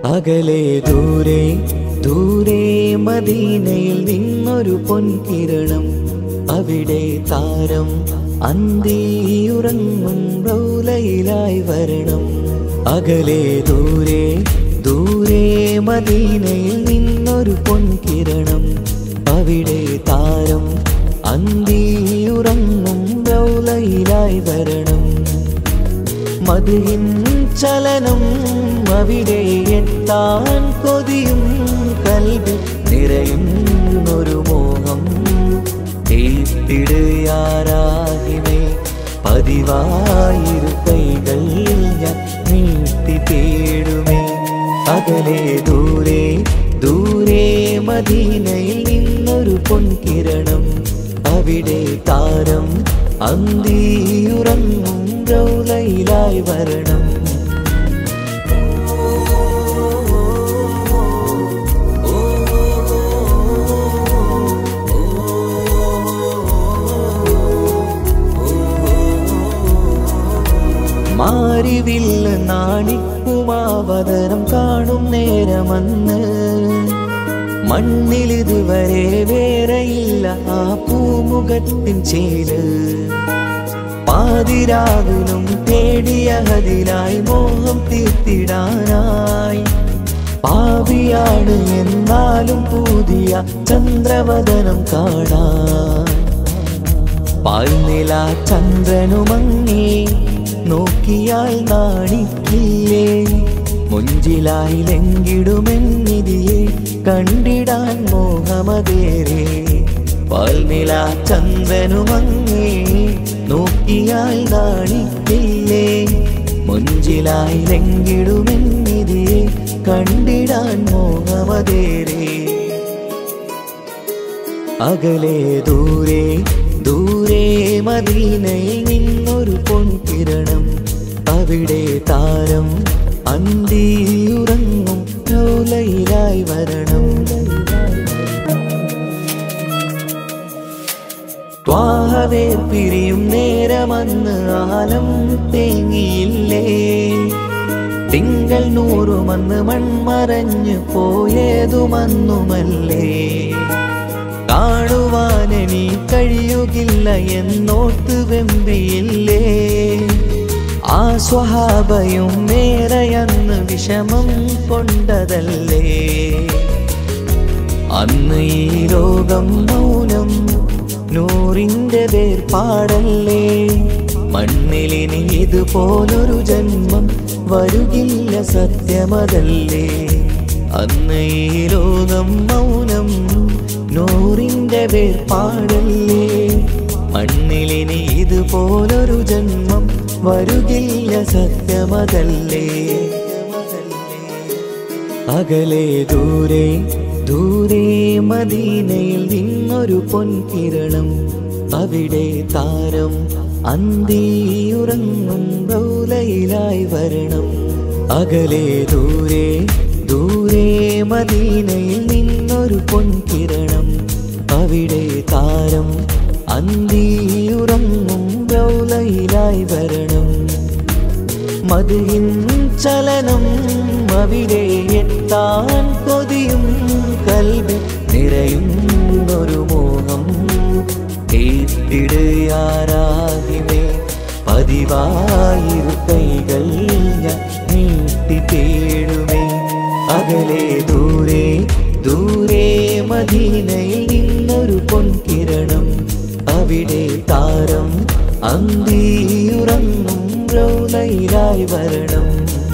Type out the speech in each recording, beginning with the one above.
അകലെ ദൂരെ ദൂരെ മദീനയിൽ നിന്നൊരു പൊൻകിരണം അവിടെ താരം അന്തിയുറങ്ങും റൗലയിലായി വരണം അകലെ ദൂരെ ദൂരെ മദീനയിൽ നിന്നൊരു പൊൻകിരണം അവിടെ താരം അന്തിയുറങ്ങും റൗലയിലായി വരണം മതിയിൻ ചലനം അവിടെ എത്താൻ കൊതിയും കൽവി നിറയും ഒരു മോഹം ഏത്തിടുയാരാകിമേ പതിവായിരു കൈകൾ ഞാൻ നീട്ടി തേടുമേ അകലെ ദൂരെ ദൂരെ മദീനയിൽ നിന്നൊരു പൊൻകിരണം അവിടെ താരം അന്തിയുറങ്ങും റൗലയിലായി വരണം മാരിവില്ല നാണിക്കുമാവതരം കാണും നേരമന്ന് മണ്ണിലിതുവരെ വേറെയില്ല ആ പൂമുഖത്തിൻ ചേര് പാതിരാവിലും തേടിയ ഹതിലായി മോഹം തീർത്തിടാനായി പാപിയാണ് എന്നാലും പുതിയ ചന്ദ്രവദനം കാണാൻ പാൽനില ചന്ദ്രനുമങ്ങി നോക്കിയാൽ നാണിക്കില്ലേ മുഞ്ചിലായി ലങ്കിടുമെന്നിതിയെ കണ്ടിടാൻ മോഹമതേറെ പാൽനില ചന്ദ്രനുമങ്ങി നോക്കിയാൽ നാണിക്കില്ലേ മുഞ്ചിലായി ലങ്കിടുമെന്നിതിയെ കണ്ടിടാൻ മോഹമതേറെ അകലെ ദൂരെ ദൂരെ മദീനയിൽ നിന്നൊരു പൊൻകിരണം അവിടെ താരം അന്തിയുറങ്ങും ലോലയിലായി വരണം ത്വാഹവേ പിരിയും നേരമന്ന് ആലം തേങ്ങിയില്ലേ തിങ്കൾ നൂറുമന്ന് മൺമറഞ്ഞു പോയതുമന്നുമല്ലേ കാണുവാനെനി കഴിയുകില്ല എന്നോർത്ത് വെമ്പിയില്ലേ ആ സ്വഹാബയും മേറയന്ന് വിഷമം കൊണ്ടതല്ലേ അന്ന് ഈ ലോകം മൗനം നൂറിന്റെ വേർപാടല്ലേ മണ്ണിലിനി ഇതുപോലൊരു ജന്മം വരുകില്ല സത്യമതല്ലേ അന്ന് ഈ ലോകം മൗനം നൂറിന്റെ വേർപാടല്ലേ മണ്ണിലിനി ഇതുപോലൊരു ജന്മം വരുകില്ല സത്യമതല്ലേ അകലെ ദൂരെ ദൂരെ മദീനയിൽ നിന്നൊരു പൊൻകിരണം അവിടെ താരം അന്തിയുറങ്ങും റൗലയിലായി വരണം അകലെ ദൂരെ ദൂരെ മദീനയിൽ നിന്നൊരു പൊൻകിരണം അവിടെ താരം അന്തിയുറങ്ങും റൗലയിലായി വരണം മതിയിൻ ചലനം അവിടെ എത്താൻ കൊതിയും കൽവി നിറയും ഒരു മോഹം ഏറ്റിടുയാരാകിമേ പതിവായിരു കൈകൾ ഞാൻ നീട്ടി തേടുമേ അകലെ ദൂരെ ദൂരെ മദീനയിൽ നിന്നൊരു പൊൻകിരണം അവിടെ താരം അന്തിയുറങ്ങും റൗലയിലായി വരണം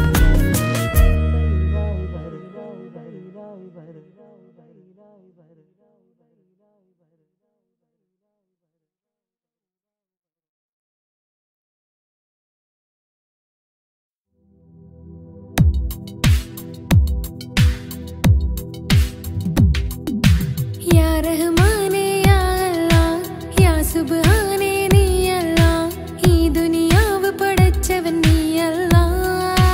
യാ റഹ്മാനേ യാ അല്ലാഹ് യാ സുബ്ഹാനേ നീ അല്ലാഹ് ഈ ദുനിയാവ് പടച്ചവൻ നീ അല്ലാഹ്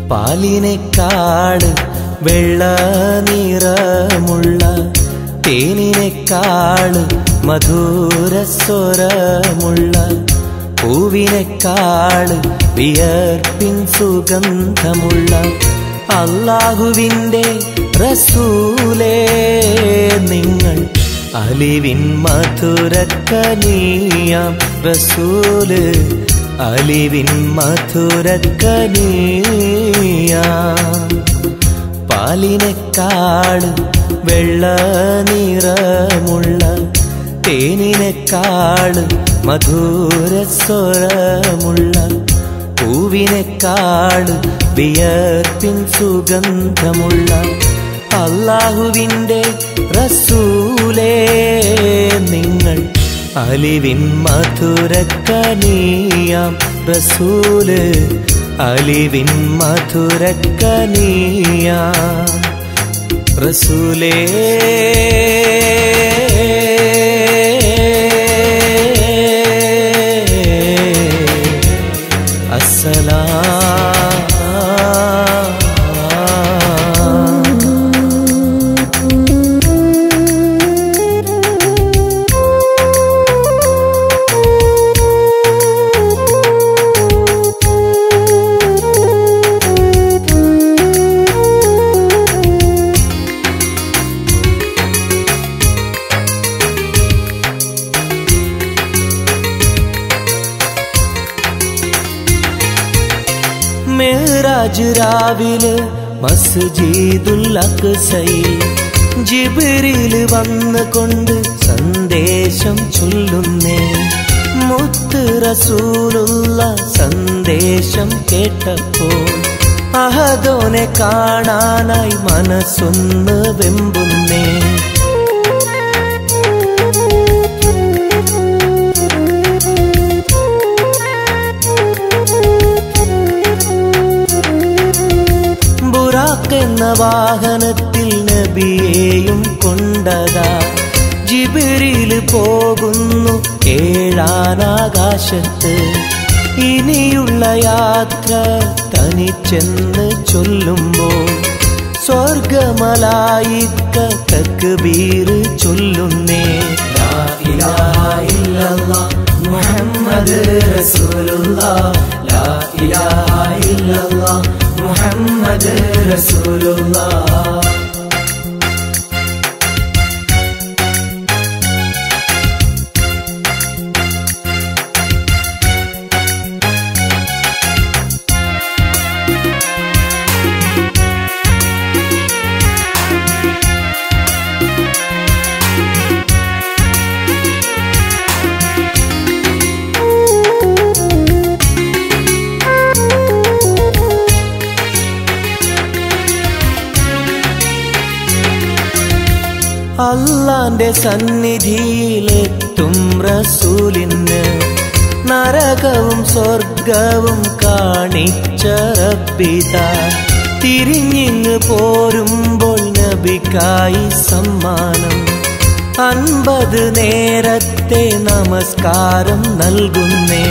പാലിനെക്കാട് വെള്ള നിറമുള്ള തേനിനെക്കാട് മധുരസ്വരമുള്ള പൂവിനെക്കാട് വിയർപ്പിൻ സുഗന്ധമുള്ള അള്ളാഹുവിൻ്റെ റസൂലേ നിങ്ങൾ അലിവിൻ മധുരക്കനീയാം റസൂല് അലിവിൻ മധുരക്കനീയാം പാലിനെക്കാട് വെള്ള നിറമുള്ള തേനിനെക്കാട് മധുരസ്വരമുള്ള പൂവിനെക്കാട് വിയർപ്പിൻ സുഗന്ധമുള്ള അള്ളാഹുവിൻ്റെ റസൂലേ നിങ്ങൾ അലിവിൻ മധുരക്കനീയാം റസൂല് അലിവിൻ മധുരക്കനീയാം റസൂലേ അസ്സലാം മേറാജ് രാവിലെ മസ്ജിദുൽ അക്സയിൽ ജിബിരിൽ വന്ന് കൊണ്ട് സന്ദേശം ചൊല്ലുന്നേ മുത്ത് റസൂലുള്ള സന്ദേശം കേട്ടപ്പോൾ അഹദോനെ കാണാനായി മനസ്സൊന്ന് വെമ്പുന്നേ ബുറാക്ക് എന്ന വാഹനത്തിൽ നബിയെയും കൊണ്ടതാ ജിബിരിൽ പോകുന്നു ഏഴാനാകാശത്ത് ഇനിയുള്ള യാത്ര തനിച്ചെന്ന് ചൊല്ലുമ്പോൾ സ്വർഗമലായിക്ക തക്ബീർ ചൊല്ലുന്നേ ലാ ഇലാഹ ഇല്ലല്ലാഹ് മുഹമ്മദ് റസൂലുള്ളാഹ് ലാ ഇലാഹ ഇല്ലല്ലാഹ് മുഹമ്മദ് റസൂലുള്ളാഹ് അള്ളാന്റെ സന്നിധിയിലെത്തും റസൂലിന് നരകവും സ്വർഗവും കാണിച്ച റബ്ബിത തിരിഞ്ഞിങ്ങ് പോരുമ്പോൾ നബിക്കായി സമ്മാനം അൻപത് നേരത്തെ നമസ്കാരം നൽകുന്നേ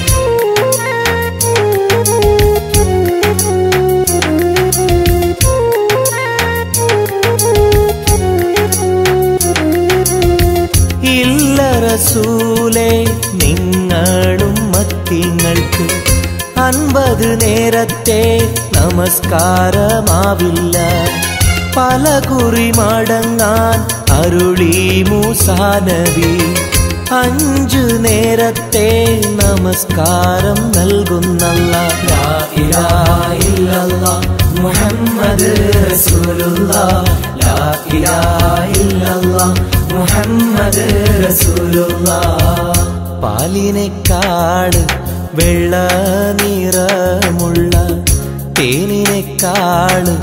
ഇല്ല റസൂലേ നിങ്ങളും മത്തിങ്ങൾക്ക് അൻപത് നേരത്തെ നമസ്കാരമാവില്ല പല കുറി മടങ്ങാൻ അരുളി മൂസാനബി അഞ്ചു നേരത്തെ നമസ്കാരം നൽകുന്നല്ല ലാ ഇലാഹ ഇല്ലല്ലാഹ് മുഹമ്മദ് റസൂലുള്ളാഹ് ലാ ഇലാഹ ഇല്ലല്ലാഹ് മുഹമ്മദ് റസൂലുള്ളാഹ് പാലിനെക്കാട് വെള്ള നിറമുള്ള തേനിനെക്കാട്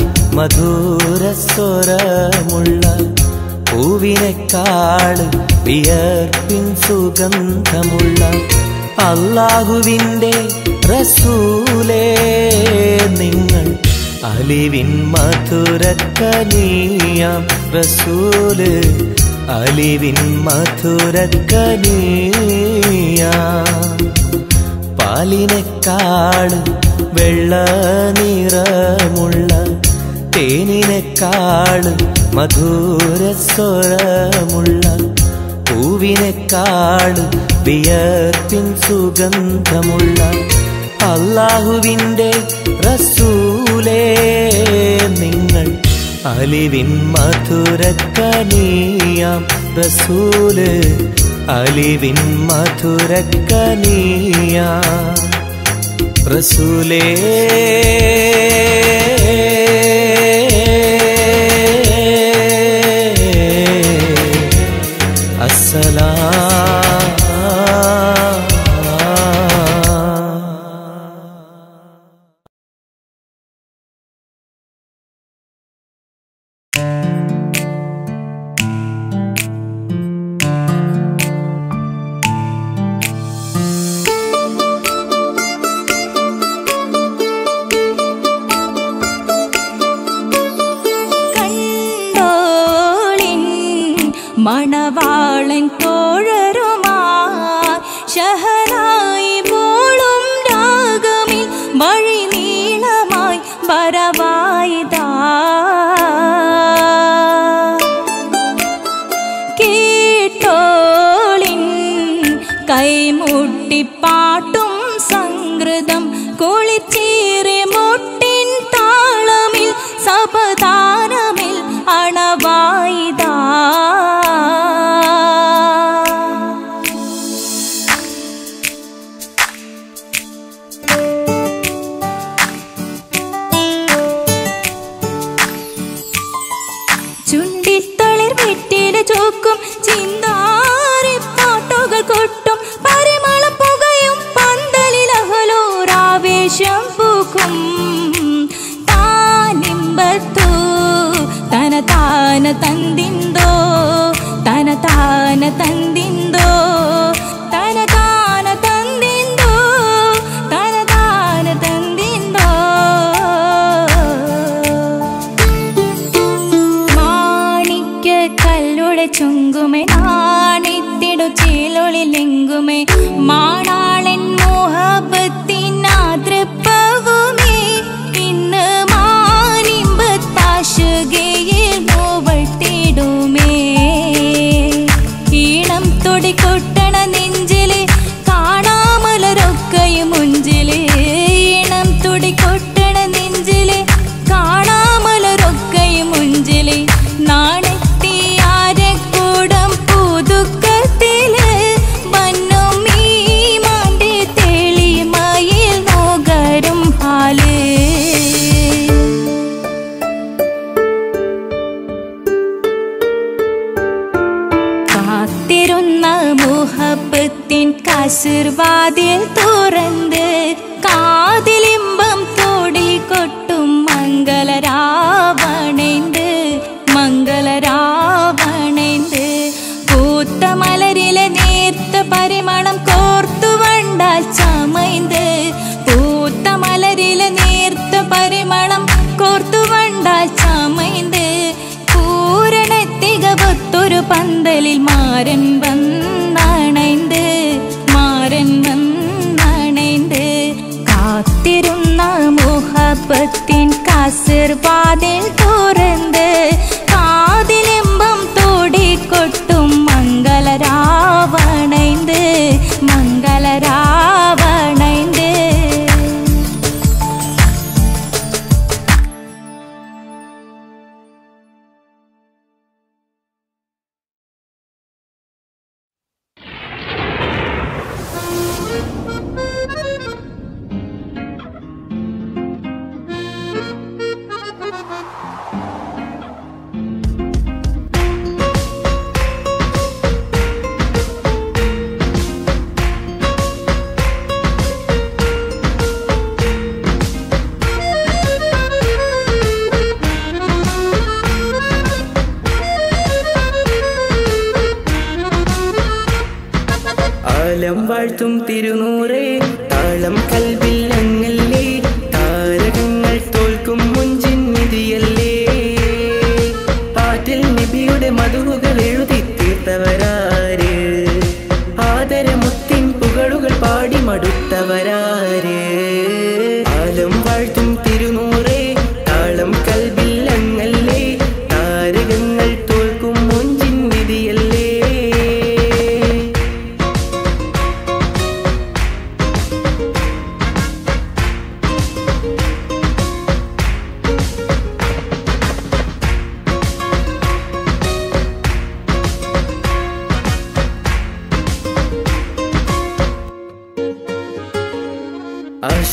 മധുരസ്വരമുള്ള പൂവിനെക്കാട് വിയർപ്പിൻ സുഗന്ധമുള്ള അള്ളാഹുവിൻ്റെ റസൂലേ നിങ്ങൾ അലിവിൻ മധുരക്കനീയാം റസൂല് അലിവിൻ മധുരക്കനീയാം പാലിനെക്കാളും വെള്ള നിറമുള്ള തേനിനെക്കാളും മധുര സ്വരമുള്ള പൂവിനെക്കാളും വിയർപ്പിൻ സുഗന്ധമുള്ള അള്ളാഹുവിൻ്റെ റസൂലേ നിങ്ങൾ അലിവിൻ മധുരക്കനിയാം റസൂല് അലിവിൻ മധുരക്കനിയാം റസൂലേ അസ്സലാം കണ്ടോളിൻ മണവാളൻ തോഴരുമാ ഷഹനായി പോളും രാഗമിൽ വഴി നീളമായി വരവായിതാ കേട്ടോളിൻ കൈമുട്ടിപ്പാട്ടും സംഗൃതം കുളിച്ചേറി മുട്ടിൻ താളമിൽ സപതാനമിൽ അണവായിതാ ചുണ്ടിത്തളിർ വെട്ടിയിട ചോക്കും ചിന്താരി പാട്ടുകൾ കൊട്ടും പരിമളം പുകയും പന്തലിൽ അഹലോരാവേശം പൂക്കും താനിമ്പത്തു തന താന തന്തിന്തോ തന താന തന്തിന്തോ തന താന തന്തിന്തോ തന താന തന്തിന്തോ മാണിക്യ കല്ലുടെ ചുങ്കുമേ നാണിത്തിടു ചേലൊളിലെങ്കുമേ മാണാളൻ മോഹബത്തിനാതൃപ്പവുമേ ഇന്ന് മാനിമ്പത്താശുകയിൽ നോവട്ടിടുമേ ഈണം തൊടിക്കൊട്ടണ നെഞ്ചില് കാണാമലരൊക്കെയും മുഞ്ചില് ഈണം തുടിക്കൊട്ടണ നെഞ്ചില് കാണാമലരൊക്കെയും മുഞ്ചില് നാണത്തിയാരക്കൂടം പുതുക്കത്തില് വന്നും ഈ മാന്റെ തെളിമയിൽ നോകരും ഹാല് കാത്തിരുന്ന മുഹബത്തിൻ കസിർവാതിൽ തുറന്ന് കാതിലിമ്പം തോടി കൊട്ടും മംഗളരാവണേന്ത് മംഗളരാവണേന്ത് പൂത്ത മലരിലെ നേർത്ത പരിമളം കോർത്തു വണ്ടാൽ ചമൈന്ത് പൂത്ത മലരിലെ നേർത്ത പരിമളം കോർത്തു വണ്ടാൽ ചമൈന്ത് പൂരണ തികവത്തൊരു പന്തലിൽ മാരൻ വന്നണൈന്ത് മാരൻ വന്നണൈന്ത് കാത്തിരുന്ന മുഹബത്തിൻ കസിർവാതിൽ തുറന്ന് കാതിലിമ്പം തോടിക്കൊട്ടും മംഗളരാവണൈന്ത് മംഗളരാവണൈന്ത് ആലം വാഴ്ത്തും തിരുനൂറേ താളം കൽവിൽ അങ്ങല്ലേ താരകങ്ങൾ തോൽക്കും മുഞ്ചിൻ നിധിയല്ലേ പാറ്റിൽ നിബിയുടെ മധുവുകൾ എഴുതി തീർത്തവരാര് ആദരമുത്തിൻ പുകളുകൾ പാടി മടുത്തവരാ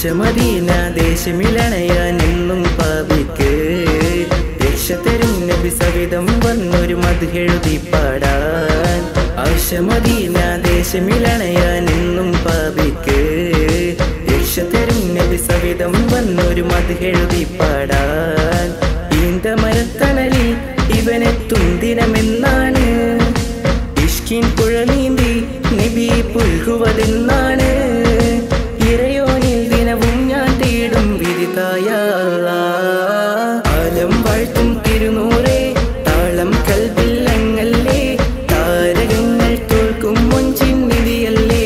ആശമദീന ദേശമിലണയാൻ എന്നും പാപിക്ക് രക്ഷ തരും നബി സവിധം വന്നൊരു മധുഹെഴുതി പാടാൻ ആശമദീന ദേശമിലണയാൻ എന്നും പാപിക്ക് രക്ഷ തരും നബി സവിധം വന്നൊരു മധുഹെഴുതി പാടാൻ ഈന്ത മരത്തണലിൽ ഇവനെത്തും ദിനമെന്നാണ് ഇഷ്കിൻ പുഴ നീന്തി നബി പുൽകുവതെന്നാണ് ഇറയോനിൽ ദിനവും ഞാൻ തേടും വിരിതായ ആലം വാഴ്ത്തും തിരുനൂറേ താളം കൽവില്ലങ്ങല്ലേ താരകങ്ങൾ തോൽക്കും മുഞ്ചിൻ നിധിയല്ലേ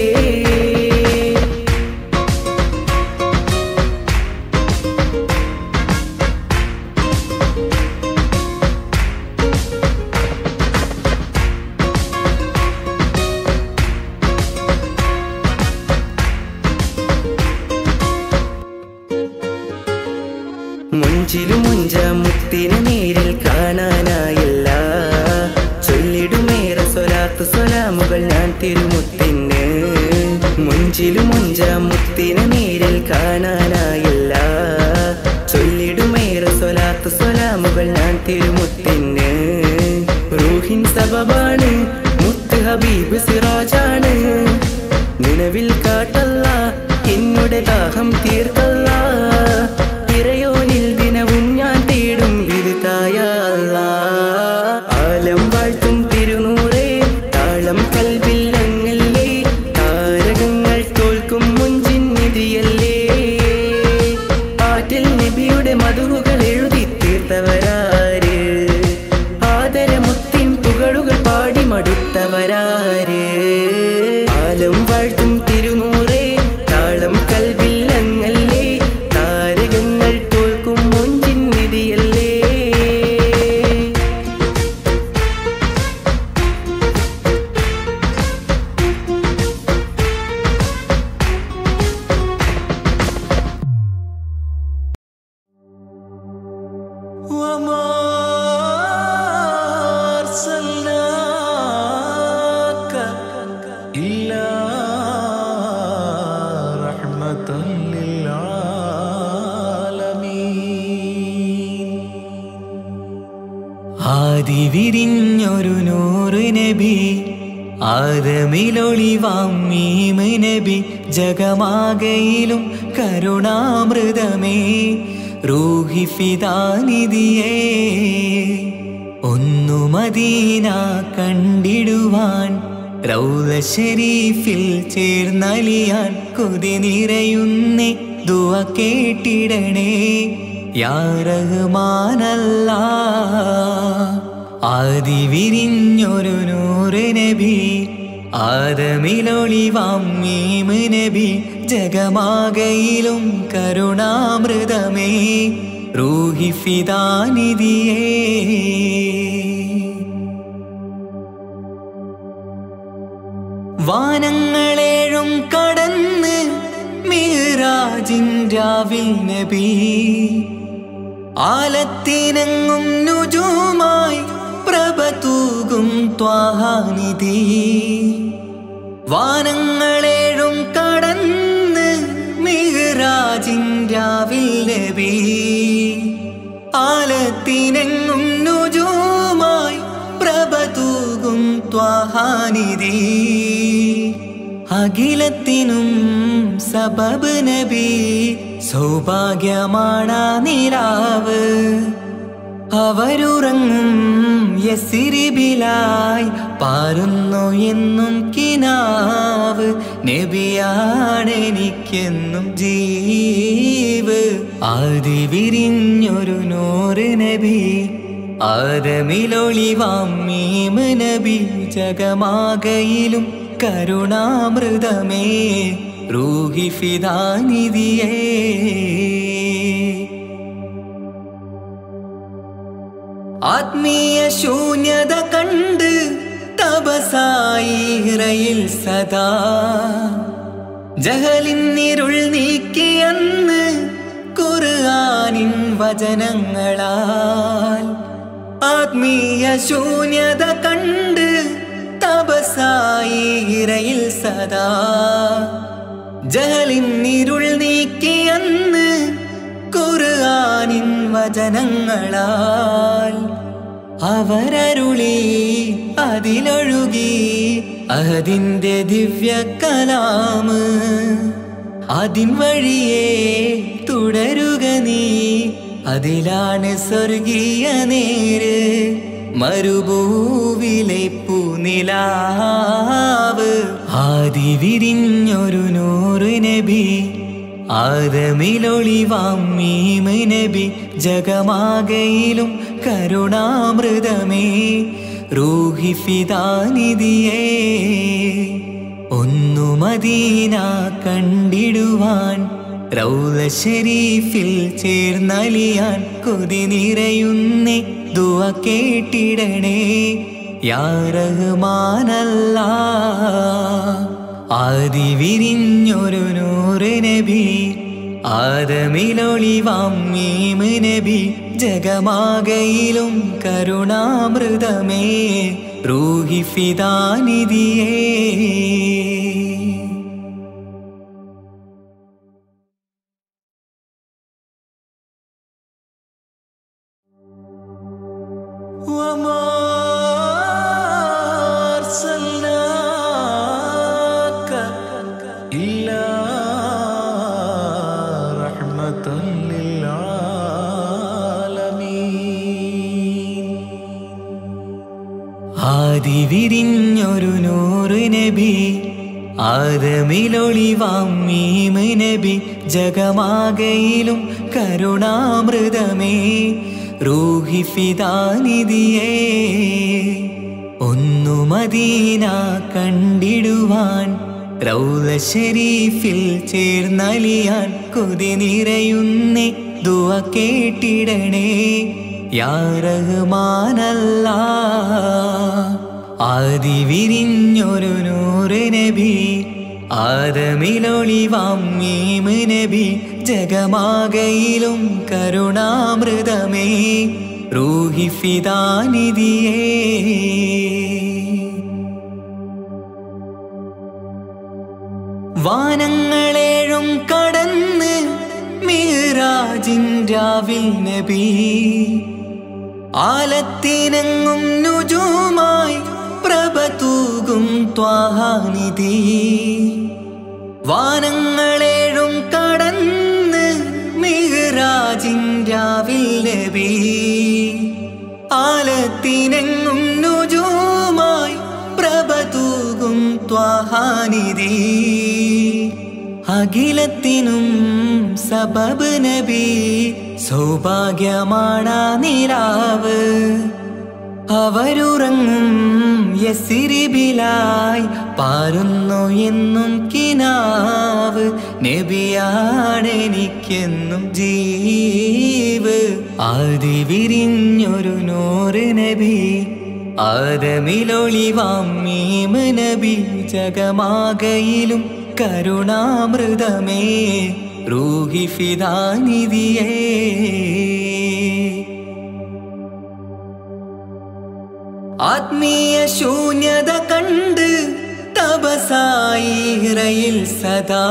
മുഞ്ചിലു മുഞ്ച മുത്തിനെ നേരിൽ കാണാനായില്ല ചൊല്ലിടുമേറെ സ്വലാത്ത് സ്വലാമുകൾ ഞാൻ തിരുമുത്തിന് മുഞ്ചിലു മുഞ്ച മുത്തിനെ നേരിൽ കാണാനായില്ല ചൊല്ലിടുമേറെ സ്വലാത്ത് സ്വലാമുകൾ ഞാൻ തിരുമുത്തിന് റൂഹിൻ സബബാണ് മുത്ത് ഹബീബ് സിറാജാണ് നിലവിൽ കാട്ടല്ല എന്നുടെ ദാഹം തീർക്കല്ല ഇറയോനിൽ ദിനവും ഞാൻ തേടും വിരുതായ ആലം വാഴ്ത്തും തിരുനൂറേ താളം കൽവില്ലങ്ങല്ലേ താരകങ്ങൾ തോൽക്കും മുഞ്ചിൻ നിധിയല്ലേ ആറ്റിൽ നബിയുടെ മധുകൾ എഴുതി തീർത്തവരാര് ആദരമുത്തിൻ പുകളുകൾ പാടി മടുത്തവരാര് ആലം വാഴ്ത്തും തിരുനൂറേ താളം കൽവില്ലങ്ങല്ലേ താരകങ്ങൾ തോൽക്കും മുഞ്ചിൻ നിധിയല്ലേ وما أرسلناك إلا رحمة للعالمين ആദി വിരിഞ്ഞൊരു നൂറ് നബി ആദമിലൊളിവാം മീമ് നബി ജഗമാകയിലും കരുണാമൃതമേ റൂഹി ഫിദാനിധിയേ ഒന്നു മദീന കണ്ടിടുവാൻ റൗല ഷരീഫിൽ ചേർന്നലിയാൻ കൊതി നിറയുന്നേ ദുവ കേട്ടിടണേ യാ റഹ്മാനല്ല ആദി വിരിഞ്ഞൊരു നൂറ് നബി ആദമിലൊളിവാം മീമ് നബി ജഗമാകയിലും കരുണാമൃതമേ റൂഹി ഫിദാനിധിയേ വാനങ്ങളേഴും കടന്ന് മീറാജിൻ രാവിൽ നബി ആലത്തിനങ്ങും നുജുമായി പ്രഭ തൂകും ത്വാഹാനിധി വാനങ്ങളേഴും കടന്ന് മിഹ്റാജിൻ രാവിൽ നബി ആലത്തിനെങ്ങും നുജുമായി പ്രഭ തൂകും ത്വാഹാനിധി അഖിലത്തിനും സബബ് നബി സൗഭാഗ്യമാണാ നിലാവ് അവരുറങ്ങും യസിരിബിലായി പാരുന്നു എന്നും കിനാവ് നബിയാണെനിക്കെന്നും ജീവ് ആദി വിരിഞ്ഞൊരു നൂറ് നബി ആദമിലൊളിവാം മീമ് നബി ജഗമാകയിലും കരുണാമൃതമേ റൂഹി ഫിദാനിധിയേ ആത്മീയ ശൂന്യത കണ്ട് തപസായിറയിൽ സദാ ജഹലിന്നിരുൾ നീക്കിയന്ന് ഖുർആനിൻ വചനങ്ങളാൽ ആത്മീയ ശൂന്യത കണ്ട് തപസായിറയിൽ സദാ ജഹലിന്നിരുൾ നീക്കിയന്ന് ഖുർആനിൻ വചനങ്ങളാൽ അവരരുളി അതിലൊഴുകി അഹദിന്റെ ദിവ്യ കലാമ് അതിൻ വഴിയേ തുടരുക നീ അതിലാണ് സ്വർഗീയ നേര് മരുഭൂവിലെ പൂനിലാവ് ആദി വിരിഞ്ഞൊരു നൂറ് നബി ആദമിലൊളിവാം മീമ് നബി ജഗമാകയിലും കരുണാമൃതമേ റൂഹി ഫിദാനിധിയേ ഒന്നു മദീന കണ്ടിടുവാൻ റൗല ഷരീഫിൽ ചേർന്നലിയാൻ കൊതി നിറയുന്നേ ദുവ കേട്ടിടണേ യാ റഹ്മാനല്ലാ ആദി വിരിഞ്ഞൊരു നൂറ് നബി ആദമിലൊളിവാം മീമ് നബി ജഗമാകയിലും കരുണാമൃതമേ റൂഹി ഫിദാനിധിയേ وما أرسلناك إلا رحمة للعالمين ആദി വിരിഞ്ഞൊരു നൂറ് നബി ആദമിലൊളിവാം മീമ് നബി ജഗമാകയിലും കരുണാമൃതമേ റൂഹി ഫിദാനിധിയേ ഒന്നു മദീന കണ്ടിടുവാൻ റൗല ഷരീഫിൽ ചേർന്നലിയാൻ കൊതി നിറയുന്നേ ദുവ കേട്ടിടണേ യാ റഹ്മാനല്ലാ ആദി വിരിഞ്ഞൊരു നൂറ് നബി ആദമിലൊളിവാം മീമ് നബി ജഗമാകയിലും കരുണാമൃതമേ റൂഹി ഫിദാനിധിയേ വാനങ്ങളേഴും കടന്ന് മീറാജിൻ രാവിൽ നബി ആലത്തിനങ്ങും നുജുമായി പ്രഭ തൂകും ത്വാഹാനിധി വാനങ്ങളേഴും കടന്ന് മിഹ്റാജിൻ രാവിൽ നബി ആലത്തിനെങ്ങും നുജുമായി പ്രഭ തൂകും ത്വാഹാനിധി അഖിലത്തിനും സബബ് നബി സൗഭാഗ്യമാണ നിലാവ് അവരുറങ്ങും യസിരിബിലായി പാരുന്നു എന്നും കിനാവ് നബിയാണെനിക്കെന്നും ജീവ് ആദി വിരിഞ്ഞൊരു നൂറ് നബി ആദമിലൊളിവാം മീമ് നബി ജഗമാകയിലും കരുണാമൃതമേ റൂഹി ഫിദാനിധിയേ ആത്മീയ ശൂന്യത കണ്ട് തപസായി ഇറയിൽ സദാ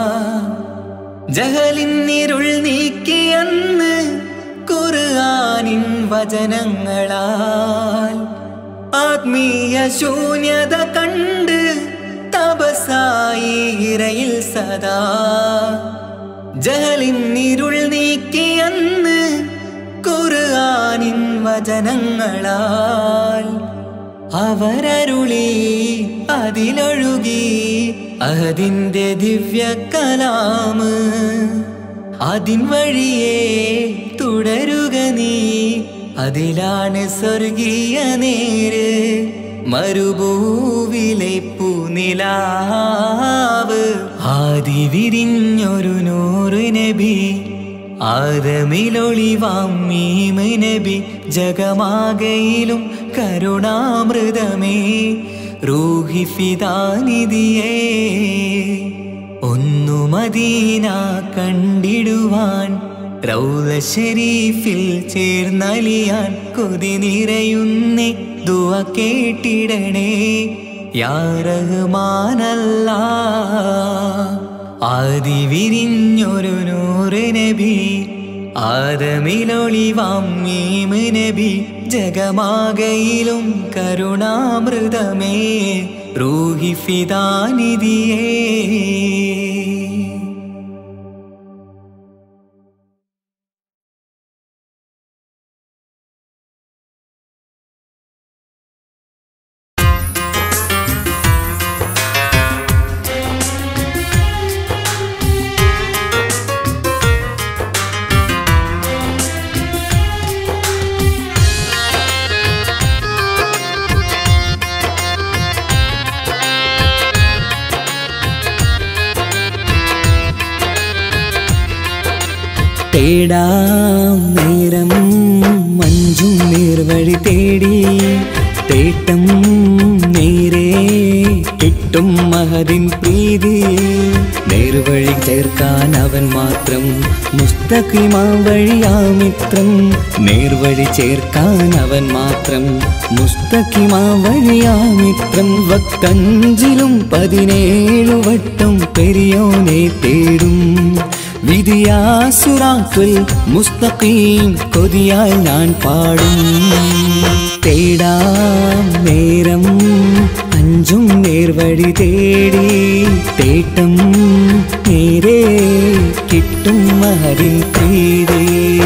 ജഹലിന്നിരുൾ നീക്കിയന്ന് ഖുർആനിൻ വചനങ്ങളാൽ ആത്മീയ ശൂന്യത കണ്ട് തപസായി ഇറയിൽ സദാ ജഹലിന്നിരുൾ നീക്കിയന്ന് ഖുർആനിൻ വചനങ്ങളാൽ അവരരുളി അതിലൊഴുകി അഹദിന്റെ ദിവ്യ കലാമ് അതിൻ വഴിയേ തുടരുക നീ അതിലാണ് സ്വർഗീയ നേര് മരുഭൂവിലെ പൂനിലാവ് ആദി വിരിഞ്ഞൊരു നൂറ് നബി ആദമിലൊളിവാം മീമ് നബി ജഗമാകയിലും കരുണാമൃതമേ റൂഹി ഫിദാനിധിയേ ഒന്നു മദീന കണ്ടിടുവാൻ റൗല ഷരീഫിൽ ചേർന്നലിയാൻ കൊതി നിറയുന്നേ ദുവ കേട്ടിടണേ യാ റഹ്മാനല്ലാ ആദി വിരിഞ്ഞൊരു നൂറ് നബി ആദമിലൊളിവാം മീമ് നബി ജഗമാകയിലും കരുണാമൃതമേ റൂഹി ഫിദാനിധിയേ തേടാം നേരം മഞ്ചും നേർവഴി തേടി തേട്ടം നേരെ കിട്ടും മഹതിൻ പ്രീതി നേർവഴി ചേർക്കാൻ അവൻ മാത്രം മുസ്തഖിമാ വഴിയാമിത്രം നേർവഴി ചേർക്കാൻ അവൻ മാത്രം മുസ്തഖിമാ വഴിയാമിത്രം വക്കഞ്ചിലും പതിനേഴു വട്ടം പെരിയോനെ തേടും വിധിയാസുറാത്തുൽ മുസ്തഖീം കൊതിയാൽ ഞാൻ പാടും തേടാം നേരം അഞ്ചും നേർവഴി തേടി തേട്ടം നേരെ കിട്ടും മഹരിൻ പ്രീതി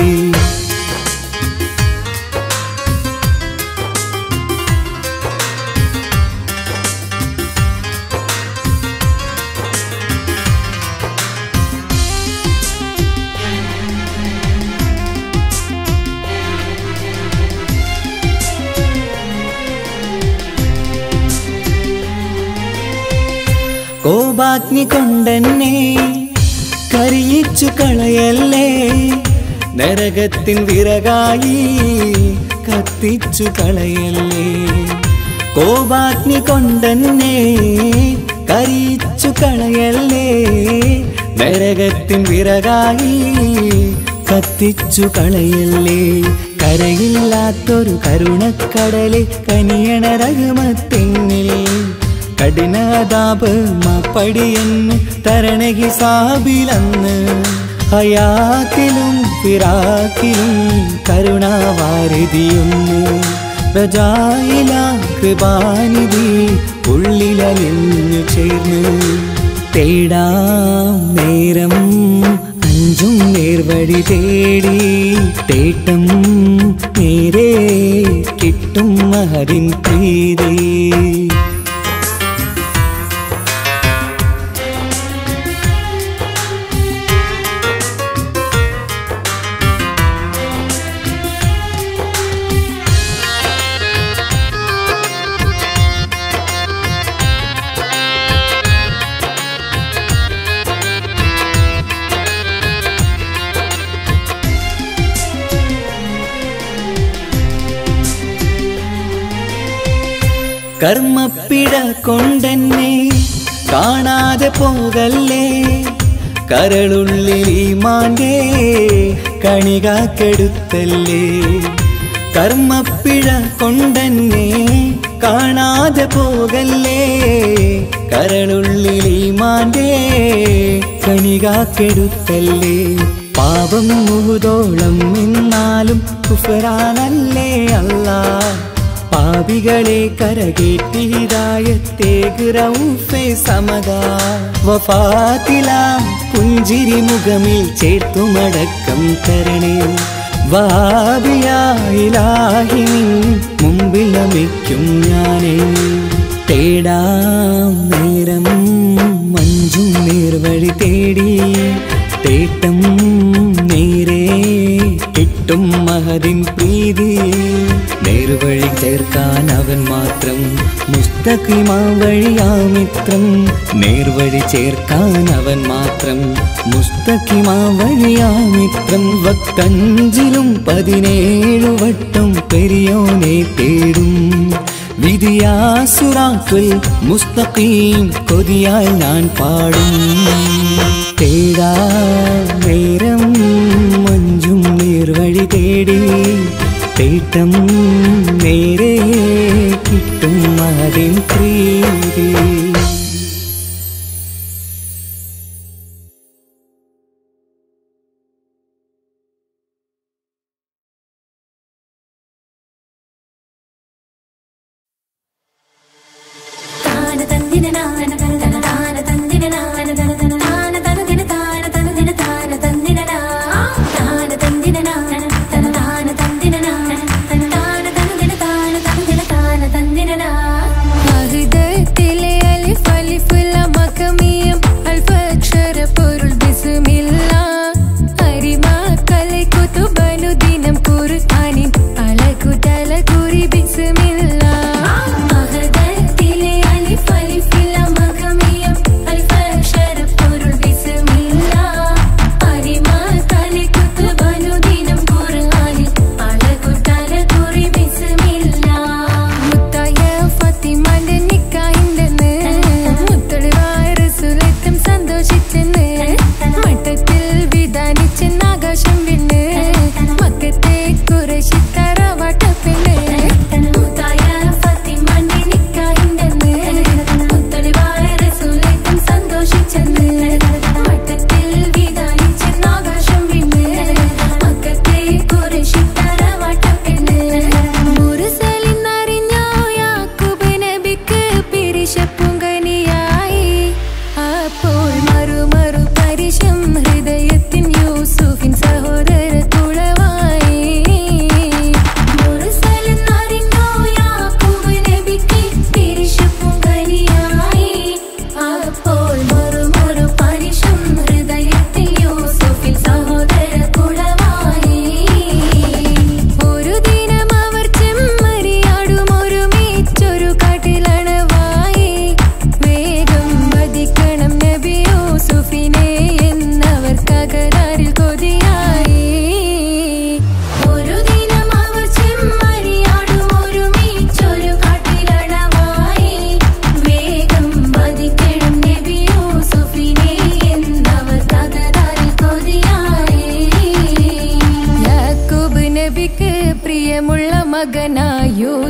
കോപാഗ്നി കൊണ്ടെന്നെ കരിയിച്ചു കളയല്ലേ നരകത്തിൻ വിറകായി കത്തിച്ചു കളയല്ലേ കോപാഗ്നി കൊണ്ടെന്നെ കരിയിച്ചു കളയല്ലേ നരകത്തിൻ വിറകായി കത്തിച്ചു കളയല്ലേ കരയില്ലാത്തൊരു കരുണക്കടലെ കനിയണ രഘുമത്തെന്നിൽ കഠിനതാപ് മാപ്പടിയെന്ന് തരണ ഹിസാബിലന്ന് ഹയാത്തിലും ഫിറാക്കിലും കരുണാവാരിതിയൊന്ന് പ്രജായില കൃപാനിധി ഉള്ളിലലിഞ്ഞു ചേർന്ന് തേടാം നേരം അഞ്ചും നേർവഴി തേടി തേട്ടം നേരെ കിട്ടും മഹരിൻ പ്രീതി കർമ്മപ്പിഴ കൊണ്ടെന്നെ കാണാതെ പോകല്ലേ കരളുള്ളിൽ മാൻ്റെ കണികാക്കെടുത്തല്ലേ കർമ്മപ്പിഴ കൊണ്ടെന്നെ കാണാതെ പോകല്ലേ കരളുള്ളിൽ മാൻ്റെ കണികാക്കെടുത്തല്ലേ പാപം മുഹുതോളം നിന്നാലും കുഫറാനല്ലേ അല്ലാ പാപികളെ കരകേറ്റി ഹിതായത്തേക്ക് റൗഫെ സമത വഫാത്തില പുഞ്ചിരി മുഖമിൽ ചേർത്തുമടക്കം തരണേ വാബിയായിലാഹി നിൻ മുമ്പിൽ നമിക്കും ഞാനേ തേടാം നേരം മഞ്ചും നേർവഴി തേടി തേട്ടം നേരെ കിട്ടും മഹതിൻ പ്രീതി നേർവഴി ചേർക്കാൻ അവൻ മാത്രം മുസ്തഖിമാ വഴിയാമിത്രം നേർവഴി ചേർക്കാൻ അവൻ മാത്രം മുസ്തഖിമാ വഴിയാമിത്രം വക്കഞ്ചിലും പതിനേഴു വട്ടം പെരിയോനെ തേടും വിധിയാസുറാത്തുൽ മുസ്തഖീം കൊതിയാൽ ഞാൻ പാടും തേടാ നേരം മഞ്ചും നേർവഴി തേടി തേട്ടം നേരെ കിട്ടും അതിൻ പ്രീതി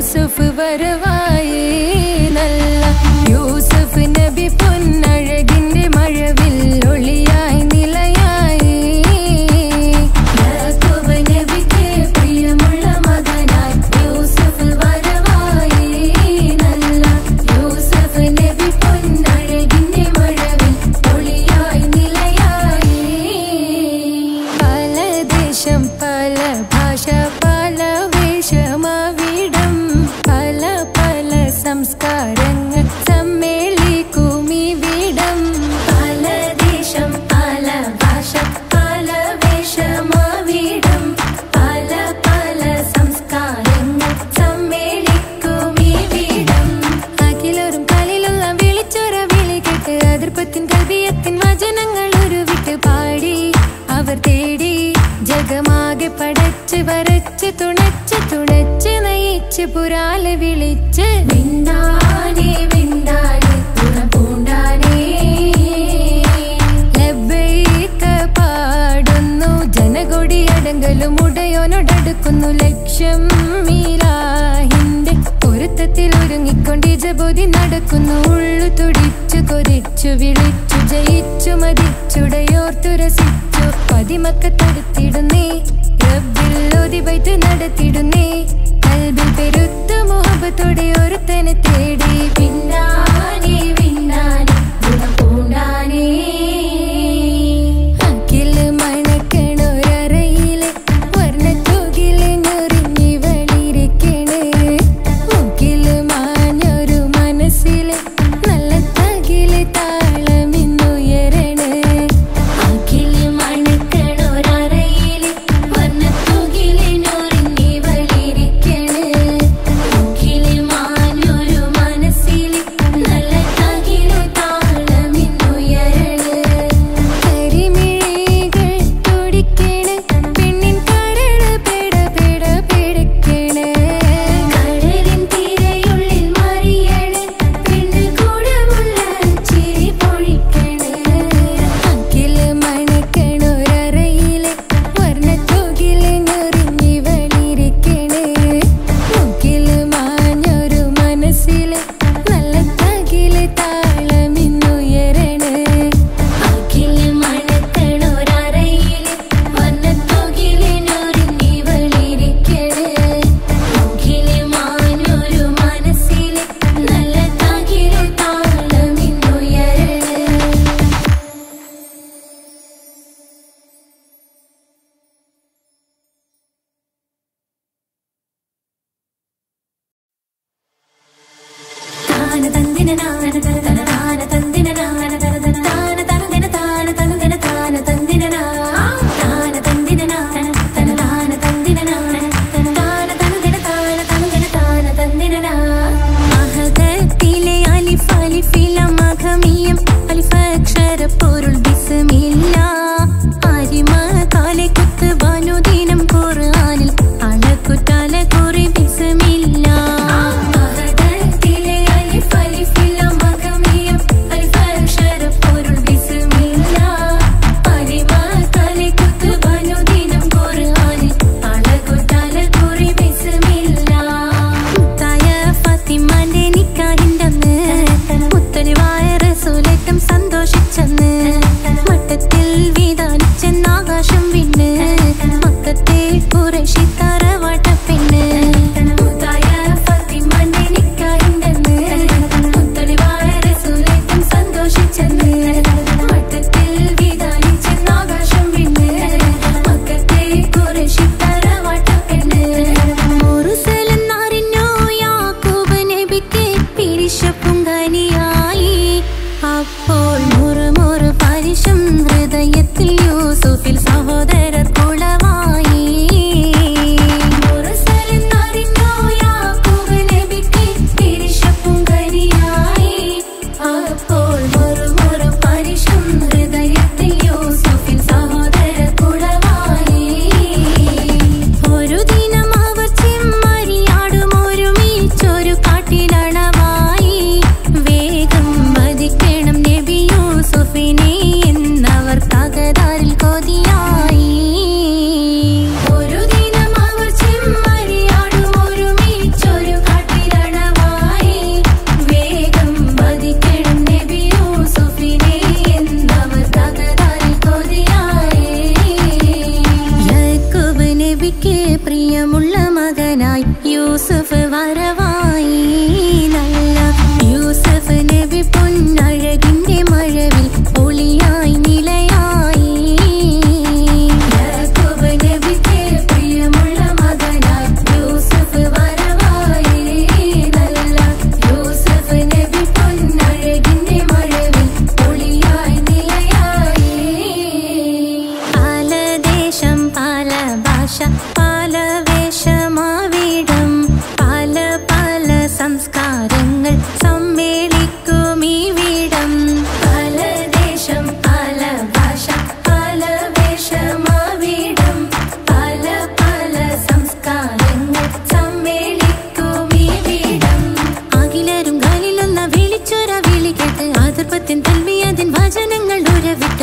യൂസുഫ് വരവായി നല്ല യൂസഫ് നബി പൊന്നഴകിന്റെ മഴവിൽ ഒളിയായി നിലയായി യാക്കോബ് നബിക്ക് പ്രിയമുള്ള മകനായി യൂസഫ് വരവായി നല്ല യൂസഫ് നബി പൊന്നഴകിന്റെ മഴവിൽ ഒളിയായി നിലയായി പല ദേശം പല ഭാഷ പല വേഷമവിടം പല പല സംസ്കാരങ്ങൾ സമ്മേളിക്കും ഇവിടം പല ദേശം പല ഭാഷ പല വേഷമവിടം പല പല സംസ്കാരങ്ങൾ സമ്മേളിക്കും ഇവിടം അഖിലരും കലിലുള്ള വിളിച്ചൊര വിളി കേട്ട് അതിർപ്പത്തിൻ കവിയത്തിൻ വചനങ്ങൾ ഉരുവിട്ട് പാടി അവർ തേടി ജഗമാകെ പടച്ച് വരച്ച് തുണച്ച് തുണച്ച് നയിച്ച് പുരാലെ വിളിച്ച് വിണ്ടാനേ വിണ്ടാനേ തുണ പൂണ്ടാനേ ലബ്ബൈക പാടുന്നു ജനകൊടി അടങ്കലും ഉടയോനോടടുക്കുന്നു ലക്ഷ്യം മീലാഹിന്റെ പൊരുത്തത്തിൽ ഒരുങ്ങിക്കൊണ്ട് ജബോധി നടക്കുന്നു ഉള്ളു തുടിച്ചു കൊതിച്ചു വിളിച്ചു ജയിച്ചു മതിച്ചുടയോർത്തു രസിച്ചു പതിമക്കത്തടുത്തിടുന്നേ റബ്ബിൽ ഒതിവൈത്ത് നടത്തിടുന്നേ കൽബിൽ പെരുത്ത മുഹബത്തോടെ ഒരുത്തനെ തേടി പിന്നാനെ പിന്നാനെ ഗുണം പൂണ്ടാനേ അഖില് മണക്കണൊരറയില് വർണ്ണത്തൂകില് ഞൊറിഞ്ഞി വളിരിക്കണ് മുക്കില് മാഞ്ഞൊരു മനസ്സില് നല്ല തകില് താളമിന്നുയരണ അഖില് മണക്കണൊരറയില് വർണ്ണത്തൂകില് ഞൊറിഞ്ഞി വളിരിക്കണ് മുക്കില് മാഞ്ഞൊരു മനസ്സില് നല്ല തകില് താളമിന്നുയരണ കരിമിഴികൾ തുടിക്കണ് പെണ്ണിൻ കരള് പെട പെട പെടക്കണ് കടലിൻ തിരയുള്ളിൽ മറിയണ് പെണ്ണ് കൂടമുള്ള ചിരി പൊഴിക്കണ് അക്കില് മണക്കണൊരറയില് വർണ്ണത്തൂകില് ഞൊറിഞ്ഞി വളിരിക്കണ് മുക്കില് മാഞ്ഞൊരു മനസ്സില് നല്ല തകില് താളമിന്നുയരണ അഖില് മണക്കണൊരറയില് വർണ്ണത്തൂകില് ഞൊറിഞ്ഞി വളിരിക്കണ് മുക്കില് മാഞ്ഞൊരു മനസ്സില് നല്ല തകില് താളമിന്നുയരണ താന തന്ദിന നാന തന തന താന തന്ദിന നാന തന തന താന തന്ദിന താന തന്ദിന താന തന്ദിന നാ താന തന്ദിന നാന തന താന തന്ദിന നാന തന താന തന്ദിന താന തന്ദിന താന തന്ദിന നാ അഹദത്തിലെ അലിഫ് അലിഫില മഖമിയം അലിഫ് അക്ഷര പൊരുൾ ബിസ്മില്ല അരിമ കാലെ കുത്ത് വനുദിനം ഖുർആനിൽ അളക്കുതല കുറി ബിസ്മില്ല അഹദത്തിലെ അലിഫ് അലിഫില മഖമിയം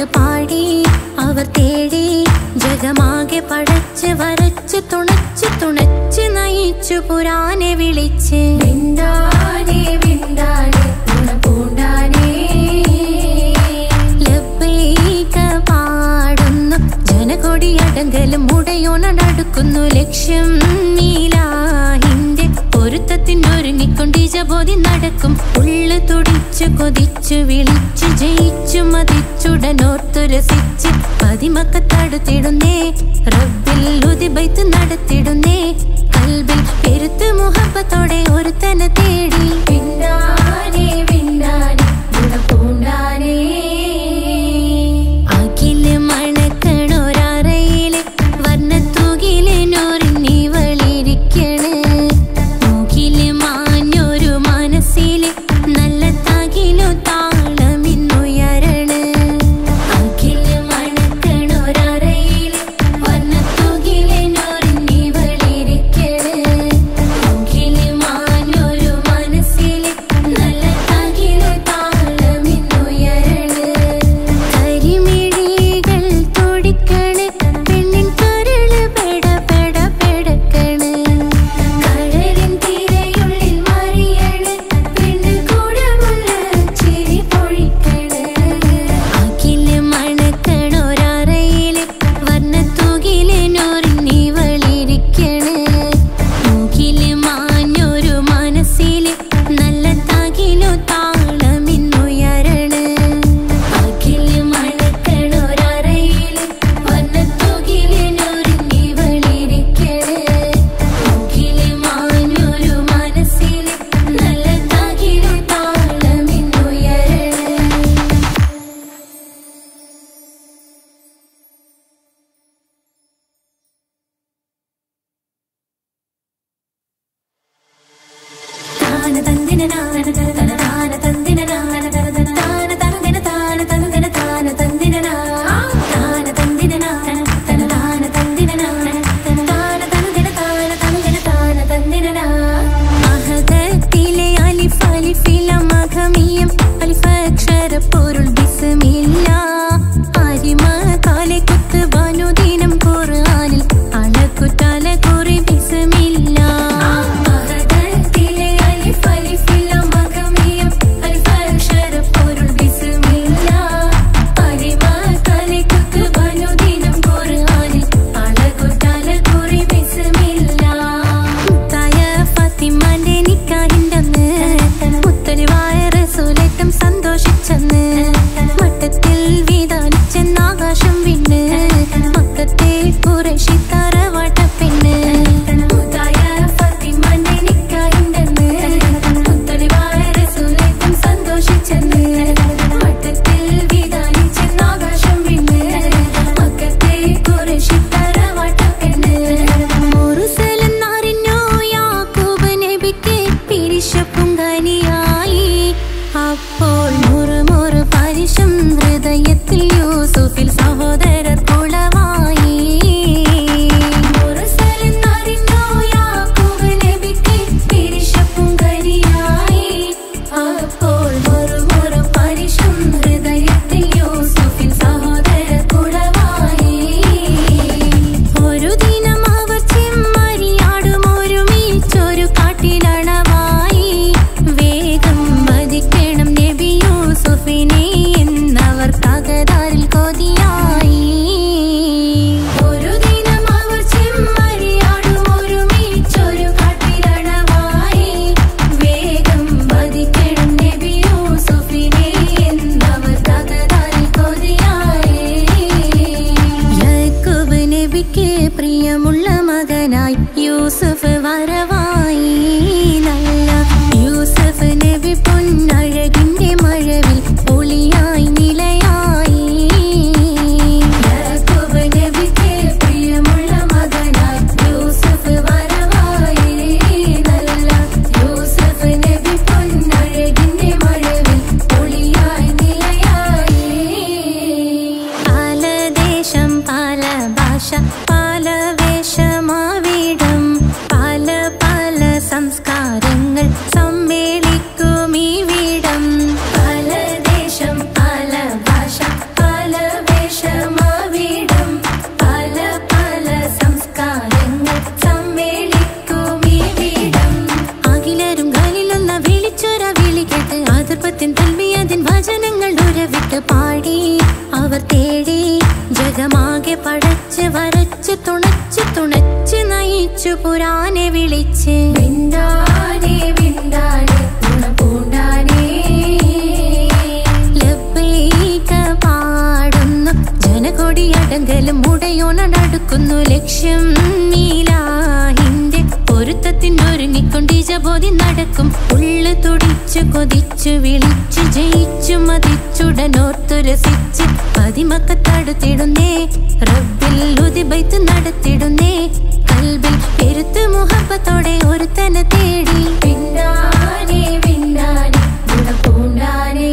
പാടി അവർ തേടി ജഗമാകെ പടച്ച് വരച്ച് തുണച്ച് തുണച്ച് നയിച്ചു പുരാനെ വിളിച്ച് വിണ്ടാനേ വിണ്ടാനേ പൂണ്ടാനേ ലബ്ബൈക പാടുന്നു ജനകൊടിയടങ്കലും മുടയോണടുക്കുന്നു ലക്ഷ്യം നീലാഹിന്റെ പൊരുത്തത്തിനൊരുങ്ങിക്കൊണ്ട് ജബോധി നടക്കും ഉള്ളു തുടിച്ചു കൊതിച്ചു വിളിച്ചു ജയിച്ചു മതിച്ചുടനോർത്തു രസിച്ച് പതിമക്കത്തടുത്തിടുന്നേ റബ്ബിൽ ഉദിബൈത്ത് നടത്തിടുന്നേ കൽബിൽ പെരുത്ത് മുഹബത്തോടെ ഒരുത്തനെ തേടി പിന്നാനെ പിന്നാനെ പൂണ്ടാനേ അഖില് മണക്കണൊരറയില് വർണ്ണത്തൂകില് നൂറിനി വളിരിക്കണ് മൂക്കില് മാഞ്ഞൊരു മനസ്സില് നല്ല തകിലു താളമിന്നുയരണ് അഖില് മണക്കണൊരറയില് വർണ്ണത്തൂകില് നൂറിനി വളിരിക്കണ് മൂക്കില് മാഞ്ഞൊരു മനസ്സില് നല്ല തകിലു താളമിന്നുയരണ് കരിമിഴികൾ തുടിക്കണ് പെണ്ണിൻ കരള് പെട പെട പെടക്കണ് കടലിൻ തിരയുള്ളിൽ മറിയണ് പെണ്ണ് കൂടമുള്ള ചിരി പൊഴിക്കണ് അഖില് മണക്കണൊരറയില് വർണ്ണത്തൂകില് നൂറിനി വളിരിക്കണ് മൂക്കില് മാഞ്ഞൊരു മനസ്സില് നല്ല തകിലു താളമിന്നുയരണ് അഖില് മണക്കണൊരറയില് വർണ്ണത്തൂകില് നൂറിനി വളിരിക്കണ് മൂക്കില് മാഞ്ഞൊരു മനസ്സില് നല്ല തകിലു താളമിന്നുയരണ് താന തന്ദിന നാന തന താന തന്ദിന നാന തന താന തന്ദിന താന തന്ദിന താന തന്ദിന നാ താന തന്ദിന നാന തന താന തന്ദിന നാന തന താന തന്ദിന താന തന്ദിന താന തന്ദിന നാ അഹദത്തിലെ അലിഫ് അലിഫില മഖമിയം അലിഫക്ഷര പൊരുൾ ബിസ്മില്ല അരിമ കാലെ കുത്ത് ബനുദിനം ഖുർആനിൽ അളക്കുതല കുറി ബിസ്മില്ല അഹദത്തിലെ അലിഫ് അലിഫില മഖമിയം അലിഫക്ഷര പൊരുൾ ബിസ്മില്ല അരിമ കാലെ കുത്ത് ബനുദിനം ഖുർആനിൽ അളക്കുതല കുറി ബിസ്മില്ല മുത്തായ ഫാത്തിമാന്റെ നിക്കാഹിന്റന്ന് മുത്തലിവായ റസൂലേറ്റം സന്തോഷിച്ചെന്ന് മട്ടത്തിൽ വീതാനിച്ചെന്ന് ആകാശം വിണ്ണ് മക്കത്തെ കുറേശി തറവാട്ട പെണ്ണ് മുത്തായ ഫാത്തിമാന്റെ നിക്കാഹിന്റന്ന് മുത്തലിവായ റസൂലേറ്റം സന്തോഷിച്ചെന്ന് മട്ടത്തിൽ വീതാനിച്ചെന്ന് ആകാശം വിണ്ണ് മക്കത്തെ കുറേശി തറവാട്ട പെണ്ണ് മുറുസലെന്നറിഞ്ഞോ യാക്കൂബ് നബിക്ക് പിരിശപ്പുങ്കനിയായി അപ്പോൾ മുറുമുറു പരിശം ഹൃദയത്തിൽ യൂസുഫിൽ സഹോദരർ കുളവായി മുറുസലെന്നറിഞ്ഞോ യാക്കൂബ് നബിക്ക് പിരിശപ്പുങ്കനിയായി അപ്പോൾ മുറുമുറു പരിശം ഹൃദയത്തിൽ യൂസുഫിൽ സഹോദരർ കുളവായി ഒരു ദിനം അവർ ചെമ്മരിയാടും ഒരുമിച്ചൊരു കാട്ടിലണവായി വേഗം വധിക്കണം നബി യൂസുഫിനെ എന്നവർ തകതാരിൽ കൊതിയായി ഒരു ദിനം അവർ ചെമ്മരിയാടും ഒരുമിച്ചൊരു കാട്ടിലണവായി വേഗം വധിക്കണം നബി യൂസുഫിനെ എന്നവർ തകതാരിൽ കൊതിയായി യാക്കൂബ് നബിക്ക് പ്രിയമുള്ള മകനായി യൂസുഫ് വരവായി നല്ല യൂസുഫ് നബി പൊന്നഴകിന്റെ മഴവിൽ ഒളിയായി നിലയായി യാക്കൂബ് നബിക്ക് പ്രിയമുള്ള മകനായി യൂസുഫ് വരവായി നല്ല യൂസുഫ് നബി പൊന്നഴകിന്റെ മഴവിൽ ഒളിയായി നിലയായി പല ദേശം പല ഭാഷ പല വേഷമാവിടം പല പല സംസ്കാരങ്ങൾ സമ്മേളിക്കും ഈ വിടം പല ദേശം പല ഭാഷ പല കൊണ്ട് പാടി അവർ തേടി ജഗമാകെ പടച്ച് വരച്ച് തുണച്ച് തുണച്ച് നയിച്ചു പുരാനെ വിളിച്ച് വിണ്ടാനെ വിണ്ടാനെ ഗുണപൂണ്ടാനെ ലബ്ബൈക പാടുന്നു ജനകൊടിയടങ്കലും മുടയോണടുക്കുന്നു ലക്ഷ്യം നീലാഹിന്റെ പൊരുത്തത്തിനൊരുങ്ങിക്കൊണ്ട് ജബോധി നടക്കും ഉള്ളു തുടിച്ചു കൊതിച്ചു വിളിച്ചു ജയിച്ചു മതിച്ചുടനോർത്തു രസിച്ച് പതിമക്കത്തടുത്തിടുന്നേ റബ്ബിൽ ഉദിബൈത്ത് നടത്തിടുന്നേ കൽബിൽ പെരുത്ത് മുഹബത്തോടെ ഒരുത്തനെ തേടി പിന്നാനെ പിന്നാനെ ഗുണപൂണ്ടാനേ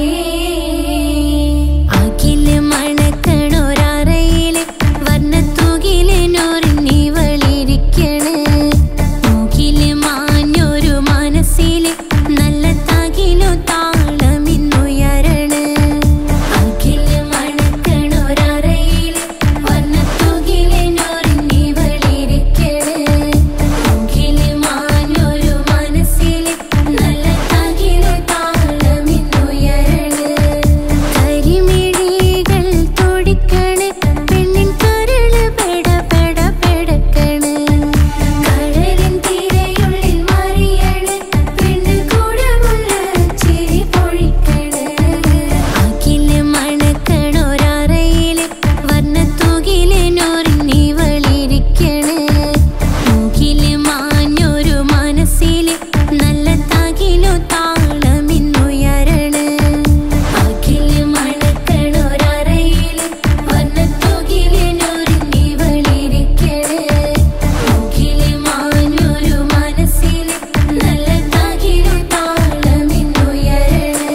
അഖില് മണക്കണൊരറയില് വർണ്ണത്തൂകില് നൂറിനിവളിരിക്കണ് മൂക്കില് മാഞ്ഞൊരു മനസ്സില് നല്ല തകിലു താളമിന്നുയരണ് അഖില് മണക്കണൊരറയില് വർണ്ണത്തൂകില് നൂറിനിവളിരിക്കണ് മൂക്കില് മാഞ്ഞൊരു മനസ്സില് നല്ല തകിലു താളമിന്നുയരണ് കരിമിഴികൾ തുടിക്കണ് പെണ്ണിൻ കരള് പെട പെട പെടക്കണ് കഴലിൻ തിരയുള്ളിൽ മറിയണ് പെണ്ണ് കൂടമുള്ള ചിരി പൊഴിക്കണ് അഖില് മണക്കണൊരറയില് വർണ്ണത്തൂകില് നൂറിനിവളിരിക്കണ് മൂക്കില് മാഞ്ഞൊരു മനസ്സില് നല്ല തകിലു താളമിന്നുയരണ് അഖില് മണക്കണൊരറയില് വർണ്ണത്തൂകില് നൂറിനിവളിരിക്കണ് മൂക്കില് മാഞ്ഞൊരു മനസ്സില് നല്ല തകിലു താളമിന്നുയരണ്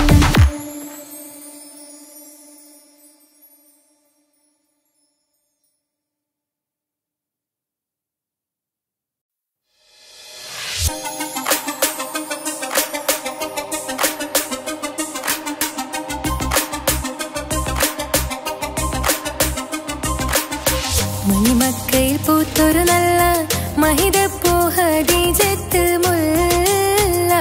മണിമക്കയിൽ പൂത്തൊരു നല്ല മഹിതപ്പൂ ഹദീജത്ത് മുല്ല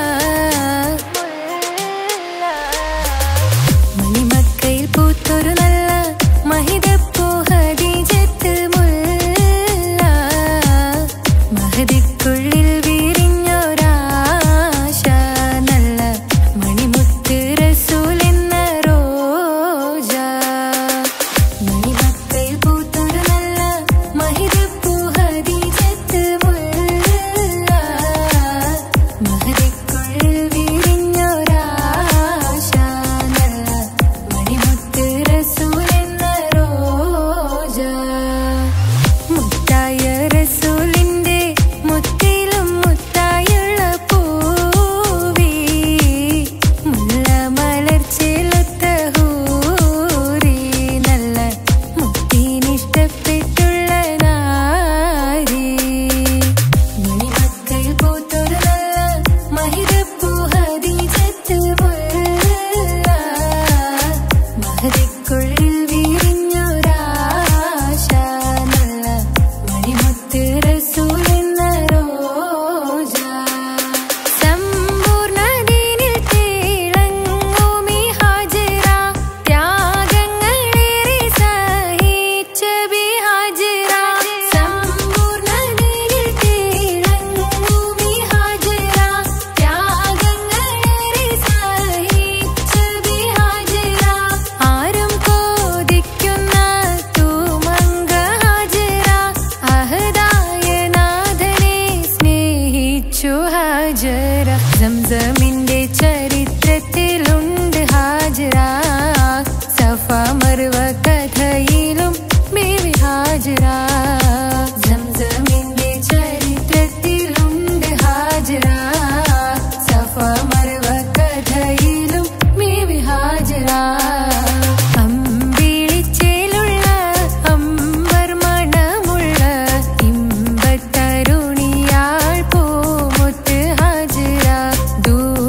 മണിമക്കയിൽ പൂത്തൊരു നല്ല മഹിതപ്പൂ ഹദീജത്ത് മുല്ല മഹദിക്കുള്ളിൽ വിരിഞ്ഞൊരാശ നല്ല മണിമുത്ത് റസൂൽ എന്ന റോജ മണിമക്കയിൽ പൂത്തൊരു നല്ല മഹിതപ്പൂ ഹദീജത്ത് മുല്ല മഹദിക്കുള്ളിൽ വിരിഞ്ഞൊരാശ നല്ല മണിമുത്ത് റസൂൽ എന്ന റോജ മുത്തായ റസൂലിന്റെ മുത്തിലും മുത്തായുള്ള പൂവി മുല്ല മലർച്ചിലൊത്ത ഹൂറി നല്ല മുത്തിനിഷ്ടപ്പെട്ടുള്ള നാരി മണിമക്കയിൽ പൂത്തൊരു നല്ല മഹിതപ്പൂ ഹദീജത്ത് മുല്ല മഹദിക്കുള്ളിൽ വിരിഞ്ഞൊരാശ നല്ല മണിമുത്ത് റസൂൽ എന്ന റോജ സമ്പൂർണ്ണതീനിൽ തിളങ്ങുമീ ഹാജറ ത്യാഗങ്ങളേറെ സഹിച്ച ബിഹാജറ സമ്പൂർണ്ണതീനിൽ തിളങ്ങുമീ ഹാജറ ത്യാഗങ്ങളേറെ സഹിച്ച ബിഹാജറ ആരും കോതിക്കുന്ന തൂമങ്ക ഹാജറ അഹദായ നാഥനെ സ്നേഹിച്ചു ഹാജറ സംസമിന്റെ ചരിത്രത്തിലുണ്ട് ഹാജറ സഫ മറുവ കഥയിലും ബേബി ഹാജറ സംസമിന്റെ ചരിത്രത്തിലുണ്ട് ഹാജറ സഫ മറുവ കഥയിലും ബേബി ഹാജറ അമ്പിളിച്ചേലുള്ള അമ്പർ മണമുള്ള ഇമ്പത്തരുണിയാൾ പൂമുത്ത് ഹാജറ ദൂര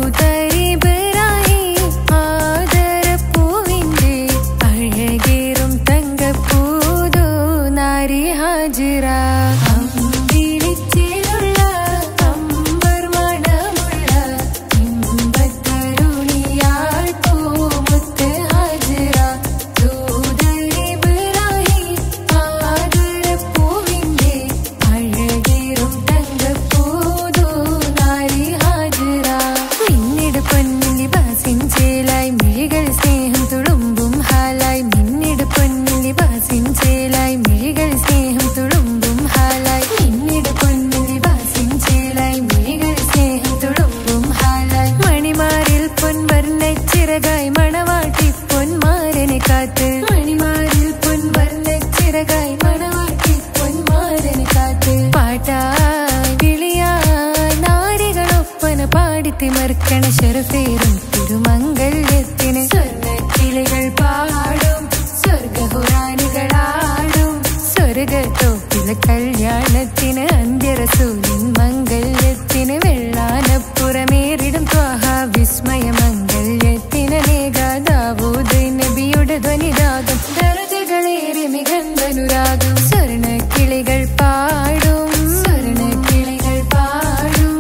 ആടിത്തിമർക്കണ ശരഫേറും തിരുമംഗല്യത്തിന് സ്വർണ്ണക്കിളികൾ പാടും സ്വർഗഹുറാനികളാടും സ്വർഗത്തോപ്പിലെ കല്യാണത്തിന് അന്ത്യരസൂലിൻ മംഗല്യത്തിന് വെള്ളാനപ്പുറമേറിടും ത്വാഹ വിസ്മയ മംഗല്യത്തിന് നേകാദാവൂദ് നബിയുടെ ധ്വനിരാഗം ദരജകളേറെ മികന്തനുരാഗം സ്വർണ്ണക്കിളികൾ പാടും സ്വർണ്ണക്കിളികൾ പാടും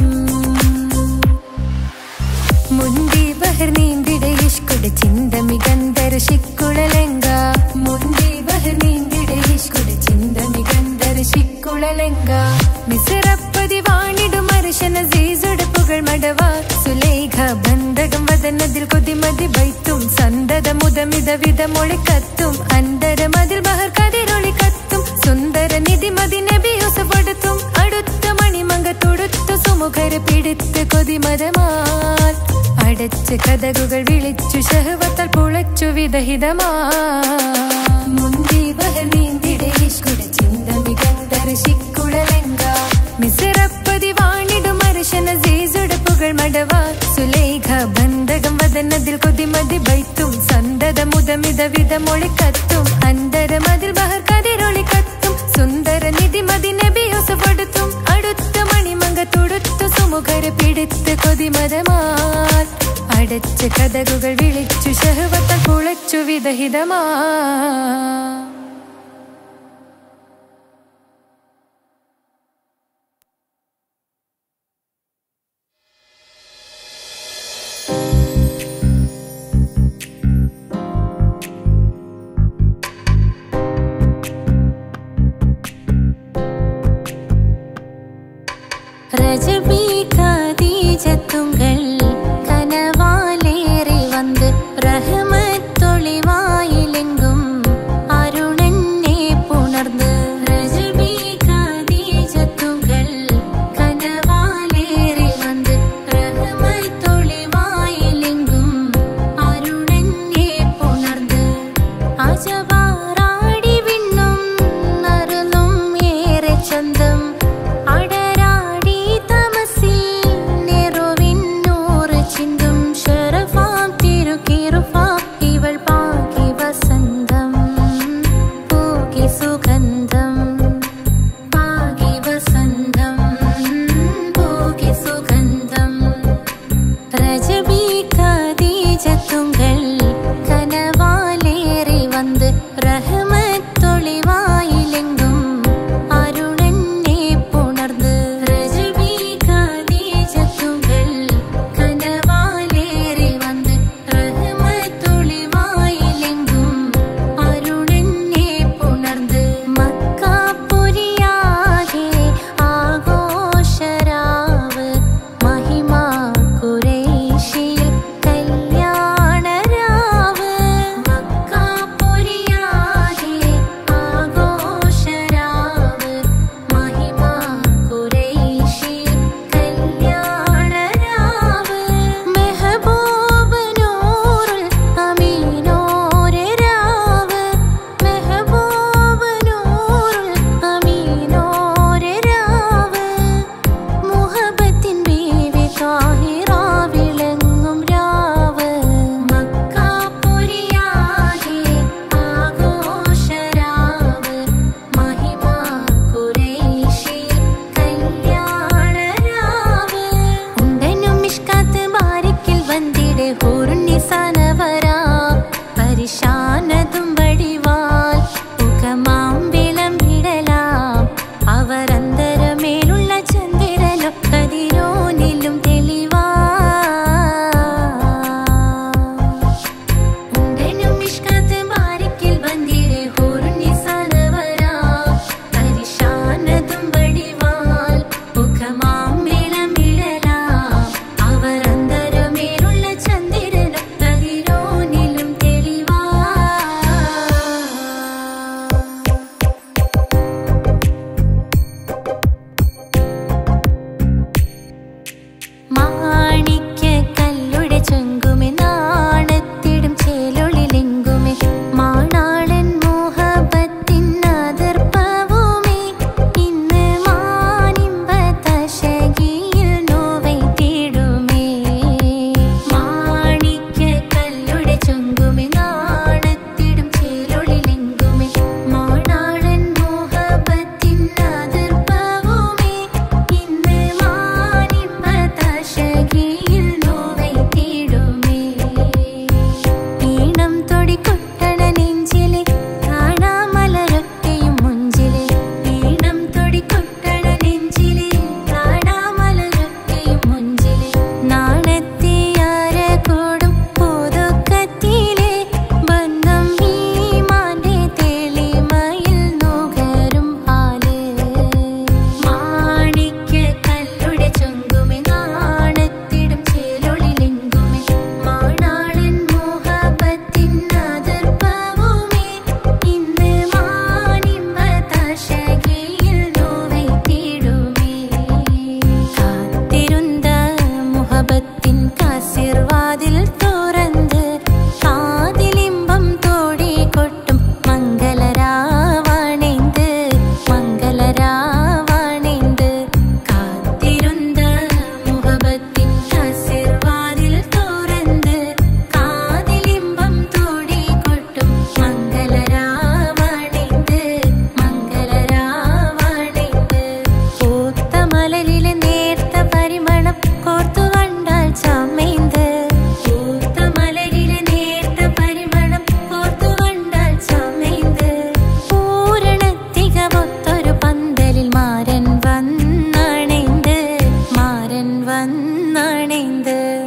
മുന്തി ബഹർ നീന്തിട ഇഷ്കുട ചിന്ത മികന്തര ശിക്കുളലങ്ക മുന്തി ബഹർ നീന്തിട ഇഷ്കുട ചിന്ത മികന്തര ശിക്കുളലങ്ക മിസറപ്പതി വാണിടും അർശന സീസുട പുകൾ മടവ സുലേഖ ബന്ധകം വദനതിൽ കൊതിമതി ബൈത്തും സന്തത മുതമിത വിധ മൊഴി കത്തും അന്തര മതിൽ ബഹർ കതിരൊളി കത്തും സുന്ദര നിധി മതി നബി യൂസഫടുത്തും അടുത്ത മണിമങ്ക തൊടുത്തു സുമുഖര പിടിത്ത് കൊതിമതമാൽ അടച്ച് കഥകുകൾ വിളിച്ചു ശഹവത്താൽ പുളച്ചു വിദഹിതമാ മുന്തി ബഹർ നീന്തിടെ ഇഷ്കുട ചിന്ത മികന്തര ശിക്കുളലങ്ക മിസറപ്പതി വാണിടും അർശന സീസുട പുകൾ മടവ സുലേഖ ബന്ധകം വദനതിൽ കൊതിമതി ബൈത്തും സന്തത മുതമിത വിധ മൊഴി കത്തും അന്തര മതിൽ ബഹർ കതിരൊളി കത്തും സുന്ദര നിധി മതി നബി യൂസഫടുത്തും അടുത്ത മണിമങ്ക തൊടുത്തു സുമുഖര പിടിത്ത് കൊതിമതമാൽ അടച്ച് കഥകുകൾ വിളിച്ചു ശഹവത്താൽ കുളച്ചു വിദഹിതമാ ரஜபி கதீஜத்துங்கள் கனவாலேறி வந்து ரஹமத்தொளிவாயிலெங்கும் அருணன்னே புணர்ந்து ரஜபி கதீஜத்துங்கள் கனவாலேறி வந்து ரஹமத்தொளிவாயிலெங்கும் அருணன்னே புணர்ந்து അജവാറാടി വിണ്ണും നറുന്നും ഏറെ ചന്തം അടരാടി തമസിൽ നെറുവിന്നൂറ് ചിന്തും ശരഫാം തിരുക്കിറുഫാ ഇവൾ പാകി വസന്തം പൂകി സുഗന്ധം പാകി വസന്തം പൂകി സുഗന്ധം ரஜபி கதீஜத்துங்கள் கனவாலேறி வந்து ரஹமத்தொளிவாயிலெங்கும் அருணன்னே புணர்ந்து ரஜபி கதீஜத்துங்கள் கனவாலேறி வந்து ரஹமத்தொளிவாயிலெங்கும் അരുണന്നെ പുണർന്ന് മക്കാപുരിയാകെ ആഘോഷരാവ് മഹിമ കുറേശിയിൽ കല്യാണരാവ് മക്കാപുരിയാകെ ആഘോഷരാവ് മഹിമ കുറേശിയിൽ കല്യാണരാവ് മെഹബൂബ് നൂറുൽ അമീനോരെ രാവ് മെഹബൂബ് നൂറുൽ അമീനോരെ രാവ് മുഹബത്തിൻ ബീവി താഹിറ വിളങ്ങും രാവ് മക്കാപുരിയാകെ ആഘോഷരാവ് മഹിമ കുറേശി കല്യാണരാവ് ഉണ്ടനും മിഷ്കാത്ത് ബാരിക്കിൽ വന്നിടെ ഹൂറുണ്ണിസാനവരാ പരിശാനതും വടിവാൽ മുഖമാം വിളമ്പിടലാം അവരന്തരമേലുള്ള ചന്ദ്രനോ കതിരോനിലും തെളിവാ ഉണ്ടനും മിഷ്കാത്ത് ബാരിക്കിൽ വന്നിടെ ഹൂറുണ്ണിസാനവരാ പരിശാനതും വടിവാൽ മുഖമാം വിളമ്പിടലാം അവരന്തരമേലുള്ള ചന്ദ്രനോ കതിരോനിലും തെളിവാ മാണിക്യ കല്ലുടെ ചൊങ്കുമെ നാണത്തിടും ചേലൊളിലെങ്കുമെ മാണാളൻ മോഹബത്തിൻ അതിർപ്പവുമേ ഇന്ന് മാനിമ്പ തശകിയിൽ നോവൈ തേടുമേ அணைந்து